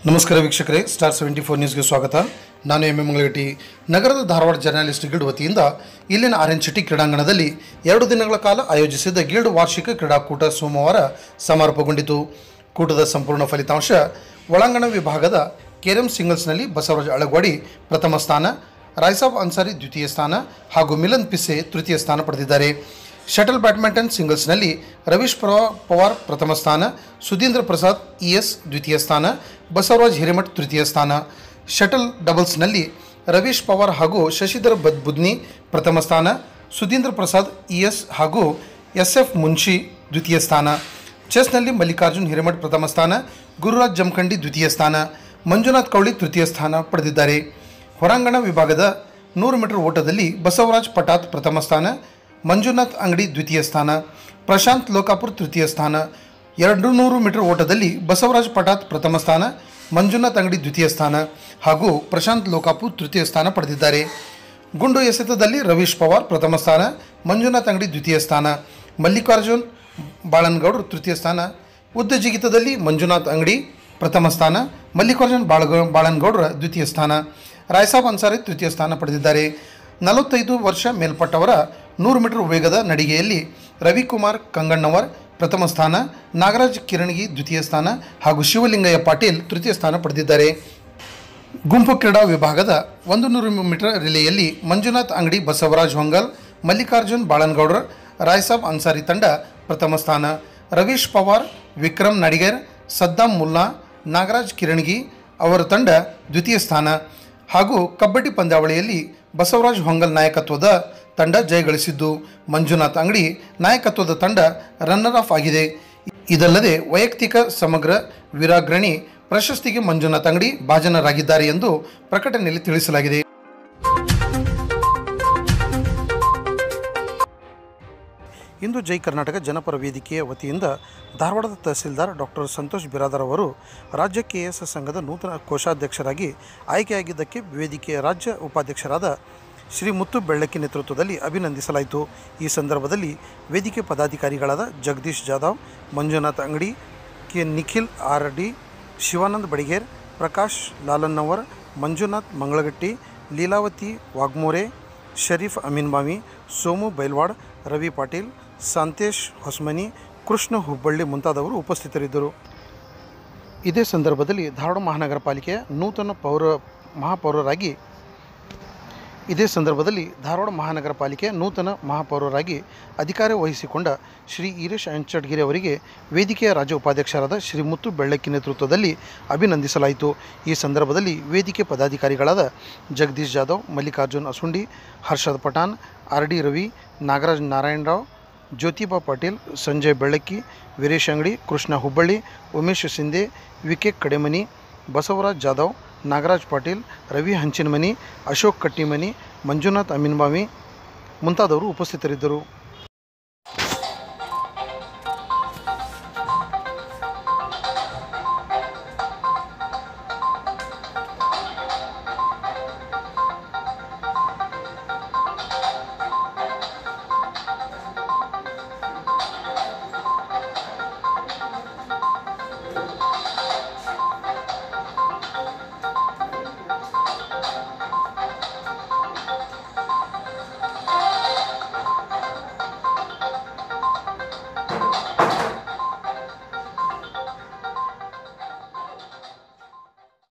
ನಮಸ್ಕಾರ ವೀಕ್ಷಕರೇ star seventy four ನ್ಯೂಸ್ಗೆ ಸ್ವಾಗತ ನಾನು ಎಂ ಎಂ ಮಂಗಳಗಟ್ಟಿ ನಗರದ ಧಾರವಾಡ ಜರ್ನಲಿಸ್ಟ್ ಗಿಲ್ಡ್ ವತಿಯಿಂದ ಇಲ್ಲಿನ ಆರ್ ಎನ್ ಸಿಟಿ ಕ್ರೀಡಾಂಗಣದಲ್ಲಿ ಎರಡು ದಿನಗಳ ಕಾಲ ಆಯೋಜಿಸಿದ್ದ ಗಿಲ್ಡ್ ವಾರ್ಷಿಕ ಕ್ರೀಡಾಕೂಟ ಸೋಮವಾರ ಸಮಾರೋಪಗೊಂಡಿತು ಕೂಟದ ಸಂಪೂರ್ಣ ಫಲಿತಾಂಶ ಒಳಾಂಗಣ ವಿಭಾಗದ ಕೆರಂ ಸಿಂಗಲ್ಸ್ನಲ್ಲಿ ಬಸವರಾಜ ಅಳಗ್ವಾಡಿ ಪ್ರಥಮ ಸ್ಥಾನ ರಾಯ್ಸಾಬ್ ಅನ್ಸಾರಿ ದ್ವಿತೀಯ ಸ್ಥಾನ ಹಾಗೂ ಮಿಲನ್ ಪಿಸೆ ತೃತೀಯ ಸ್ಥಾನ ಪಡೆದಿದ್ದಾರೆ ಶಟಲ್ ಬ್ಯಾಡ್ಮಿಂಟನ್ ಸಿಂಗಲ್ಸ್ನಲ್ಲಿ ರವೀಶ್ ಪವ- ಪವಾರ್ ಪ್ರಥಮ ಸ್ಥಾನ ಸುಧೀಂದ್ರ ಪ್ರಸಾದ್ ಇ ಎಸ್ ದ್ವಿತೀಯ ಸ್ಥಾನ ಬಸವರಾಜ್ ಹಿರೇಮಠ್ ತೃತೀಯ ಸ್ಥಾನ ಶಟಲ್ ಡಬಲ್ಸ್ನಲ್ಲಿ ರವೀಶ್ ಪವಾರ್ ಹಾಗೂ ಶಶಿಧರ್ ಬದ್ ಬುದ್ನಿ ಪ್ರಥಮ ಸ್ಥಾನ ಸುಧೀಂದ್ರ ಪ್ರಸಾದ್ ಇ ಎಸ್ ಹಾಗೂ ಎಸ್ ಎಫ್ ಮುನ್ಷಿ ದ್ವಿತೀಯ ಸ್ಥಾನ ಚೆಸ್ನಲ್ಲಿ ಮಲ್ಲಿಕಾರ್ಜುನ್ ಹಿರೇಮಠ್ ಪ್ರಥಮ ಸ್ಥಾನ ಗುರುರಾಜ್ ಜಮಖಂಡಿ ದ್ವಿತೀಯ ಸ್ಥಾನ ಮಂಜುನಾಥ್ ಕೌಳಿ ತೃತೀಯ ಸ್ಥಾನ ಪಡೆದಿದ್ದಾರೆ ಹೊರಾಂಗಣ ವಿಭಾಗದ ನೂರು ಮೀಟರ್ ಓಟದಲ್ಲಿ ಬಸವರಾಜ್ ಪಟಾತ್ ಪ್ರಥಮ ಸ್ಥಾನ ಮಂಜುನಾಥ್ ಅಂಗಡಿ ದ್ವಿತೀಯ ಸ್ಥಾನ ಪ್ರಶಾಂತ್ ಲೋಕಾಪುರ್ ತೃತೀಯ ಸ್ಥಾನ ಎರಡು ನೂರು ಮೀಟರ್ ಓಟದಲ್ಲಿ ಬಸವರಾಜ್ ಪಟಾತ್ ಪ್ರಥಮ ಸ್ಥಾನ ಮಂಜುನಾಥ್ ಅಂಗಡಿ ದ್ವಿತೀಯ ಸ್ಥಾನ ಹಾಗೂ ಪ್ರಶಾಂತ್ ಲೋಕಾಪುರ್ ತೃತೀಯ ಸ್ಥಾನ ಪಡೆದಿದ್ದಾರೆ ಗುಂಡು ಎಸೆತದಲ್ಲಿ ರವೀಶ್ ಪವಾರ್ ಪ್ರಥಮ ಸ್ಥಾನ ಮಂಜುನಾಥ್ ಅಂಗಡಿ ದ್ವಿತೀಯ ಸ್ಥಾನ ಮಲ್ಲಿಕಾರ್ಜುನ್ ಬಾಳನ್ಗೌಡರು ತೃತೀಯ ಸ್ಥಾನ ಉದ್ದ ಜಿಗಿತದಲ್ಲಿ ಮಂಜುನಾಥ್ ಅಂಗಡಿ ಪ್ರಥಮ ಸ್ಥಾನ ಮಲ್ಲಿಕಾರ್ಜುನ್ ಬಾಳಗ ಬಾಳನ್ಗೌಡರ ದ್ವಿತೀಯ ಸ್ಥಾನ ರಾಯ್ಸಾಬ್ ಅನ್ಸಾರಿ ತೃತೀಯ ಸ್ಥಾನ ಪಡೆದಿದ್ದಾರೆ ನಲವತ್ತೈದು ವರ್ಷ ಮೇಲ್ಪಟ್ಟವರ ನೂರು ಮೀಟರ್ ವೇಗದ ನಡಿಗೆಯಲ್ಲಿ ರವಿಕುಮಾರ್ ಕಂಗಣ್ಣವರ್ ಪ್ರಥಮ ಸ್ಥಾನ ನಾಗರಾಜ್ ಕಿರಣಗಿ ದ್ವಿತೀಯ ಸ್ಥಾನ ಹಾಗೂ ಶಿವಲಿಂಗಯ್ಯ ಪಾಟೀಲ್ ತೃತೀಯ ಸ್ಥಾನ ಪಡೆದಿದ್ದಾರೆ ಗುಂಪು ಕ್ರೀಡಾ ವಿಭಾಗದ ಒಂದು ನೂರು ಮೀಟರ್ ರಿಲೆಯಲ್ಲಿ ಮಂಜುನಾಥ್ ಅಂಗಡಿ ಬಸವರಾಜ್ ಹೊಂಗಲ್ ಮಲ್ಲಿಕಾರ್ಜುನ್ ಬಾಳನ್ಗೌಡರ್ ರಾಯ್ಸಾಬ್ ಅನ್ಸಾರಿ ತಂಡ ಪ್ರಥಮ ಸ್ಥಾನ ರವೀಶ್ ಪವಾರ್ ವಿಕ್ರಮ್ ನಡಿಗೇರ್ ಸದ್ದಾಂ ಮುಲ್ಲಾ ನಾಗರಾಜ್ ಕಿರಣಗಿ ಅವರ ತಂಡ ದ್ವಿತೀಯ ಸ್ಥಾನ ಹಾಗೂ ಕಬಡ್ಡಿ ಪಂದ್ಯಾವಳಿಯಲ್ಲಿ ಬಸವರಾಜ್ ಹೊಂಗಲ್ ನಾಯಕತ್ವದ ತಂಡ ಜಯಗಳಿಸಿದ್ದು ಮಂಜುನಾಥ್ ಅಂಗಡಿ ನಾಯಕತ್ವದ ತಂಡ ರನ್ನರ್ ಆಫ್ ಆಗಿದೆ ಇದಲ್ಲದೆ ವೈಯಕ್ತಿಕ ಸಮಗ್ರ ವೀರಾಗ್ರಣಿ ಪ್ರಶಸ್ತಿಗೆ ಮಂಜುನಾಥ್ ಅಂಗಡಿ ಭಾಜನರಾಗಿದ್ದಾರೆ ಎಂದು ಪ್ರಕಟಣೆಯಲ್ಲಿ ತಿಳಿಸಲಾಗಿದೆ ಇಂದು ಜೈ ಕರ್ನಾಟಕ ಜನಪರ ವೇದಿಕೆಯ ವತಿಯಿಂದ ಧಾರವಾಡದ ತಹಸೀಲ್ದಾರ್ ಡಾಕ್ಟರ್ ಸಂತೋಷ್ ಬಿರಾದರ್ ಅವರು ರಾಜ್ಯ ಕೆ ಎಸ್ ಸಂಘದ ನೂತನ ಕೋಶಾಧ್ಯಕ್ಷರಾಗಿ ಆಯ್ಕೆಯಾಗಿದ್ದಕ್ಕೆ ವೇದಿಕೆಯ ರಾಜ್ಯ ಉಪಾಧ್ಯಕ್ಷರಾದ ಶ್ರೀ ಮುತ್ತು ಬೆಳ್ಳಕ್ಕಿ ನೇತೃತ್ವದಲ್ಲಿ ಅಭಿನಂದಿಸಲಾಯಿತು ಈ ಸಂದರ್ಭದಲ್ಲಿ ವೇದಿಕೆ ಪದಾಧಿಕಾರಿಗಳಾದ Jagadish Jadhav Manjunath Angadi K Nikhil R D Shivanand Badiger Prakash Lalannavar Manjunath Mangalagatti Leelavati Waghmore Sharif Aminbhavi Somu Bailwad Ravi Patil Santesh Hosmani Krishna Hubballi ಮುಂತಾದವರು ಉಪಸ್ಥಿತರಿದ್ದರು ಇದೇ ಸಂದರ್ಭದಲ್ಲಿ ಧಾರವಾಡ ಮಹಾನಗರ ಪಾಲಿಕೆಯ ನೂತನ ಪೌರ ಮಹಾಪೌರರಾಗಿ ಇದೇ ಸಂದರ್ಭದಲ್ಲಿ ಧಾರವಾಡ ಮಹಾನಗರ ಪಾಲಿಕೆಯ ನೂತನ ಮಹಾಪೌರರಾಗಿ ಅಧಿಕಾರ ವಹಿಸಿಕೊಂಡ ಶ್ರೀ ಈರೇಶ್ ಅಂಚಡ್ಗಿರಿ ಅವರಿಗೆ ವೇದಿಕೆಯ ರಾಜ್ಯ ಉಪಾಧ್ಯಕ್ಷರಾದ ಶ್ರೀ ಮುತ್ತು ಬೆಳ್ಳಕ್ಕಿ ನೇತೃತ್ವದಲ್ಲಿ ಅಭಿನಂದಿಸಲಾಯಿತು ಈ ಸಂದರ್ಭದಲ್ಲಿ ವೇದಿಕೆ ಪದಾಧಿಕಾರಿಗಳಾದ ಜಗದೀಶ್ ಜಾಧವ್ ಮಲ್ಲಿಕಾರ್ಜುನ್ ಅಸುಂಡಿ ಹರ್ಷದ್ ಪಠಾಣ್ ಆರ್ ಡಿ ರವಿ ನಾಗರಾಜ್ ನಾರಾಯಣರಾವ್ ಜ್ಯೋತಿಬಾ ಪಾಟೀಲ್ ಸಂಜಯ್ ಬೆಳ್ಳಕ್ಕಿ ವೀರೇಶ್ ಅಂಗಡಿ ಕೃಷ್ಣ ಹುಬ್ಬಳ್ಳಿ ಉಮೇಶ್ ಸಿಂಧೆ ವಿಕೆ ಕಡೆಮನಿ ಬಸವರಾಜ್ ಜಾಧವ್ ನಾಗರಾಜ್ ಪಾಟೀಲ್ ರವಿ ಹಂಚಿನಮನಿ ಅಶೋಕ್ ಕಟ್ಟಿಮನಿ ಮಂಜುನಾಥ್ ಅಮೀನ್ಬಾವಿ ಮುಂತಾದವರು ಉಪಸ್ಥಿತರಿದ್ದರು